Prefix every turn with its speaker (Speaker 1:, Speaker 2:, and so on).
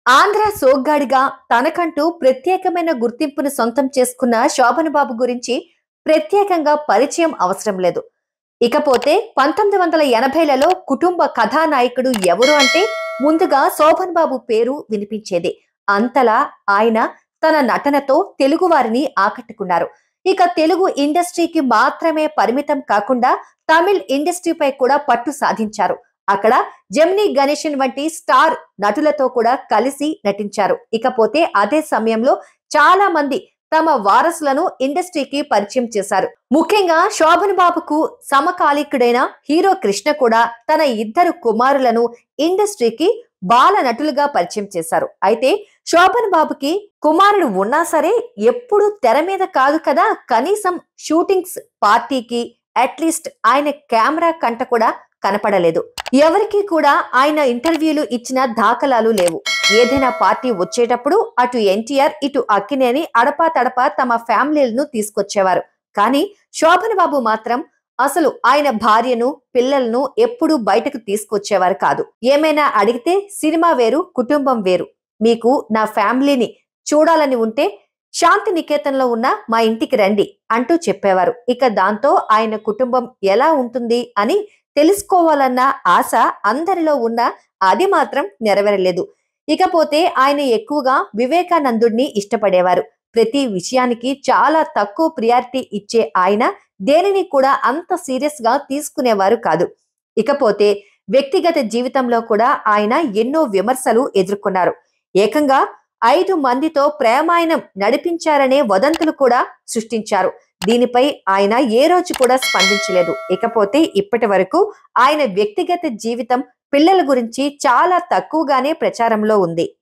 Speaker 1: ఆంధ్ర సోగ్గాడిగా తనకంటూ ప్రత్యేకమైన గుర్తింపును సొంతం చేసుకున్న శోభన్ బాబు గురించి ప్రత్యేకంగా పరిచయం అవసరం లేదు ఇకపోతే పంతొమ్మిది వందల ఎనభైలలో కుటుంబ కథానాయకుడు ఎవరు అంటే ముందుగా శోభన్ బాబు పేరు వినిపించేది అంతలా ఆయన తన నటనతో తెలుగు వారిని ఆకట్టుకున్నారు ఇక తెలుగు ఇండస్ట్రీకి మాత్రమే పరిమితం కాకుండా తమిళ్ ఇండస్ట్రీపై కూడా పట్టు సాధించారు అక్కడ జెమిని గణేషన్ వంటి స్టార్ నటులతో కూడా కలిసి నటించారు ఇకపోతే అదే సమయంలో చాలా మంది తమ వారసులను ఇండస్ట్రీకి పరిచయం చేశారు ముఖ్యంగా శోభన్ బాబుకు సమకాలీకుడైన హీరో కృష్ణ కూడా తన ఇద్దరు కుమారులను ఇండస్ట్రీకి బాల నటులుగా పరిచయం చేశారు అయితే శోభన్ బాబుకి కుమారుడు ఉన్నా సరే ఎప్పుడు తెర మీద కాదు కదా కనీసం షూటింగ్స్ పార్టీకి అట్లీస్ట్ ఆయన కెమెరా కంట కూడా కనపడలేదు ఎవరికి కూడా ఆయన ఇంటర్వ్యూలు ఇచ్చిన దాఖలాలు లేవు ఏదైనా పార్టీ వచ్చేటప్పుడు అటు ఎన్టీఆర్ ఇటు అక్కినేని అడపా తడపా తమ ఫ్యామిలీలను తీసుకొచ్చేవారు కానీ శోభన్ బాబు మాత్రం అసలు ఆయన భార్యను పిల్లలను ఎప్పుడూ బయటకు తీసుకొచ్చేవారు కాదు ఏమైనా అడిగితే సినిమా వేరు కుటుంబం వేరు మీకు నా ఫ్యామిలీని చూడాలని ఉంటే శాంతి నికేతన్లో ఉన్న మా ఇంటికి రండి అంటూ చెప్పేవారు ఇక దాంతో ఆయన కుటుంబం ఎలా ఉంటుంది అని తెలుసుకోవాలన్న ఆశ అందరిలో ఉన్న అది మాత్రం నెరవేరలేదు ఇకపోతే ఆయన ఎక్కువగా వివేకానందుడిని ఇష్టపడేవారు ప్రతి విషయానికి చాలా తక్కువ ప్రియారిటీ ఇచ్చే ఆయన దేనిని కూడా అంత సీరియస్ గా తీసుకునేవారు కాదు ఇకపోతే వ్యక్తిగత జీవితంలో కూడా ఆయన ఎన్నో విమర్శలు ఎదుర్కొన్నారు ఏకంగా ఐదు మందితో ప్రేమాయణం నడిపించారనే వదంతులు కూడా సృష్టించారు దీనిపై ఆయన ఏ రోజు కూడా స్పందించలేదు ఇకపోతే ఇప్పటి వరకు ఆయన వ్యక్తిగత జీవితం పిల్లల గురించి చాలా తక్కువగానే ప్రచారంలో ఉంది